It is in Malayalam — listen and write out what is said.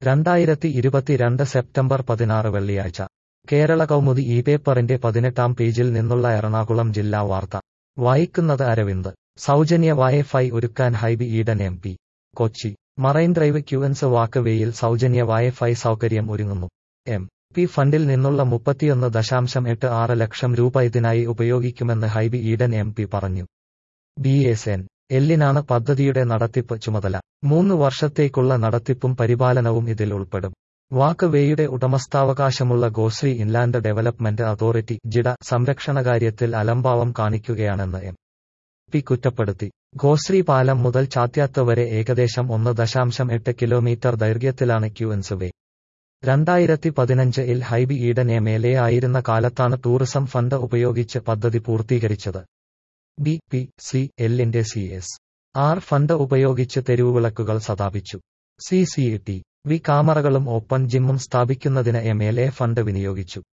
രണ്ടായിരത്തി ഇരുപത്തിരണ്ട് സെപ്റ്റംബർ പതിനാറ് വെള്ളിയാഴ്ച കേരള കൗമുദി ഈ പേപ്പറിന്റെ പതിനെട്ടാം പേജിൽ നിന്നുള്ള എറണാകുളം ജില്ലാ വാർത്ത വായിക്കുന്നത് അരവിന്ദ് സൗജന്യ വൈഫൈ ഒരുക്കാൻ Hibi Eden M P Kochi marine drive queens walk വേയിൽ സൗജന്യ വൈഫൈ സൗകര്യം ഒരുങ്ങുന്നു എം പി ഫണ്ടിൽ നിന്നുള്ള മുപ്പത്തിയൊന്ന് ദശാംശം എട്ട് ആറ് ലക്ഷം രൂപ ഇതിനായി ഉപയോഗിക്കുമെന്ന് ഹൈബി ഈഡൻ എം പി പറഞ്ഞു ബി എസ് എൻ എല്ലിനാണ് പദ്ധതിയുടെ നടത്തിപ്പ് ചുമതല മൂന്ന് വർഷത്തേക്കുള്ള നടത്തിപ്പും പരിപാലനവും ഇതിൽ ഉൾപ്പെടും വാക്ക് വേയുടെ ഉടമസ്ഥാവകാശമുള്ള Goshree inland development authority GIDA സംരക്ഷണകാര്യത്തിൽ അലംഭാവം കാണിക്കുകയാണെന്ന് എം പി കുറ്റപ്പെടുത്തി ഗോശ്രീ പാലം മുതൽ ചാത്യാത്ത് വരെ ഏകദേശം ഒന്ന് ദശാംശം എട്ട് കിലോമീറ്റർ ദൈർഘ്യത്തിലാണ് ക്യുവൻസ് വേ രണ്ടായിരത്തി പതിനഞ്ച് ഇൽ Hibi Eden M L A ആയിരുന്ന കാലത്താണ് ടൂറിസം ഫണ്ട് ഉപയോഗിച്ച് പദ്ധതി പൂർത്തീകരിച്ചത് ബി പി സി എല്ലിന്റെ സി എസ് ആർ ഫണ്ട് ഉപയോഗിച്ച് തെരുവുവിളക്കുകൾ സ്ഥാപിച്ചു സി സി ടി വി ക്യാമറകളും ഓപ്പൺ ജിമ്മും സ്ഥാപിക്കുന്നതിന് എം എൽ എ ഫണ്ട് വിനിയോഗിച്ചു